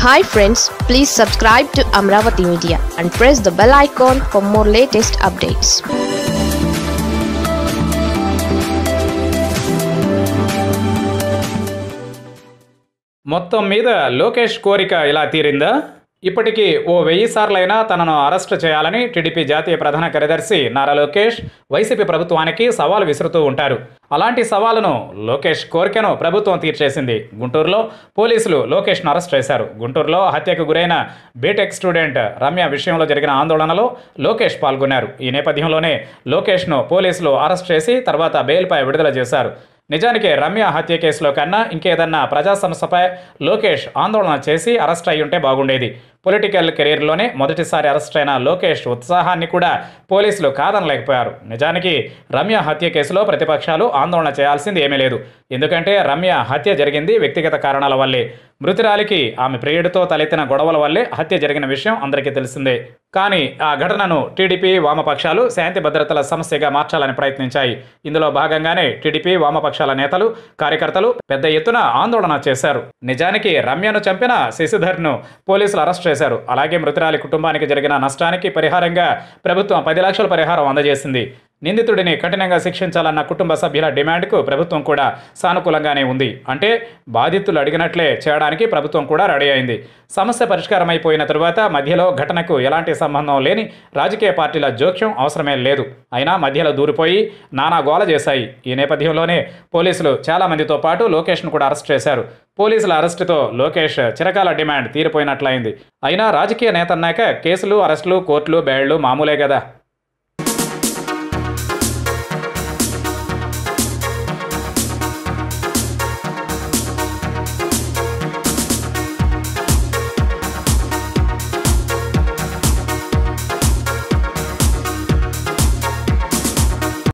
hi friends please subscribe to Amaravati media and press the bell icon for more latest updates మొత్తం మీద లోకేష్ కోరిక ఇలా తీరిందా ఇప్పటికీ ఓ వెయ్యి సార్లైనా తనను అరెస్టు చేయాలని టీడీపీ జాతీయ ప్రధాన కార్యదర్శి నారా లోకేష్ వైసీపీ ప్రభుత్వానికి సవాలు విసురుతూ ఉంటారు అలాంటి సవాలును లోకేష్ కోరికను ప్రభుత్వం తీర్చేసింది గుంటూరులో పోలీసులు లోకేష్ను అరెస్ట్ చేశారు గుంటూరులో హత్యకు గురైన బీటెక్ స్టూడెంట్ రమ్య విషయంలో జరిగిన ఆందోళనలో లోకేష్ పాల్గొన్నారు ఈ నేపథ్యంలోనే లోకేష్ను పోలీసులు అరెస్ట్ చేసి తర్వాత బెయిల్పై విడుదల చేశారు నిజానికి రమ్య హత్య కేసులో కన్నా ఇంకేదన్నా ప్రజా సమస్యపై లోకేష్ ఆందోళన చేసి అరెస్ట్ అయి ఉంటే బాగుండేది పొలిటికల్ కెరీర్లోనే మొదటిసారి అరెస్ట్ అయిన లోకేష్ ఉత్సాహాన్ని కూడా పోలీసులు కాదనలేకపోయారు నిజానికి రమ్య హత్య కేసులో ప్రతిపక్షాలు ఆందోళన చేయాల్సింది ఏమీ లేదు ఎందుకంటే రమ్య హత్య జరిగింది వ్యక్తిగత కారణాల వల్లే మృతురాలికి ఆమె ప్రియుడితో తలెత్తిన గొడవల వల్లే హత్య జరిగిన విషయం అందరికీ తెలిసిందే కానీ ఆ ఘటనను టీడీపీ వామపక్షాలు శాంతి భద్రతల సమస్యగా మార్చాలని ప్రయత్నించాయి ఇందులో భాగంగానే టీడీపీ వామపక్షాల నేతలు కార్యకర్తలు పెద్ద ఎత్తున ఆందోళన చేశారు నిజానికి రమ్యను చంపిన శశిధర్ను పోలీసులు అరెస్ట్ చేశారు అలాగే మృతురాలి కుటుంబానికి జరిగిన నష్టానికి పరిహారంగా ప్రభుత్వం పది లక్షల పరిహారం అందజేసింది నిందితుడిని కఠినంగా శిక్షించాలన్న కుటుంబ సభ్యుల డిమాండ్కు ప్రభుత్వం కూడా సానుకూలంగానే ఉంది అంటే బాధితులు అడిగినట్లే చేయడానికి ప్రభుత్వం కూడా రెడీ అయింది సమస్య పరిష్కారం అయిపోయిన తరువాత మధ్యలో ఘటనకు ఎలాంటి సంబంధం లేని రాజకీయ పార్టీల జోక్యం అవసరమే లేదు అయినా మధ్యలో దూరిపోయి నానా గోల చేశాయి ఈ నేపథ్యంలోనే పోలీసులు చాలా మందితో పాటు లోకేష్ను కూడా అరెస్ట్ చేశారు పోలీసుల అరెస్టుతో లోకేష్ చిరకాల డిమాండ్ తీరిపోయినట్లయింది అయినా రాజకీయ నేత అన్నాక కేసులు అరెస్టులు కోర్టులు బెయిళ్లు మామూలే కదా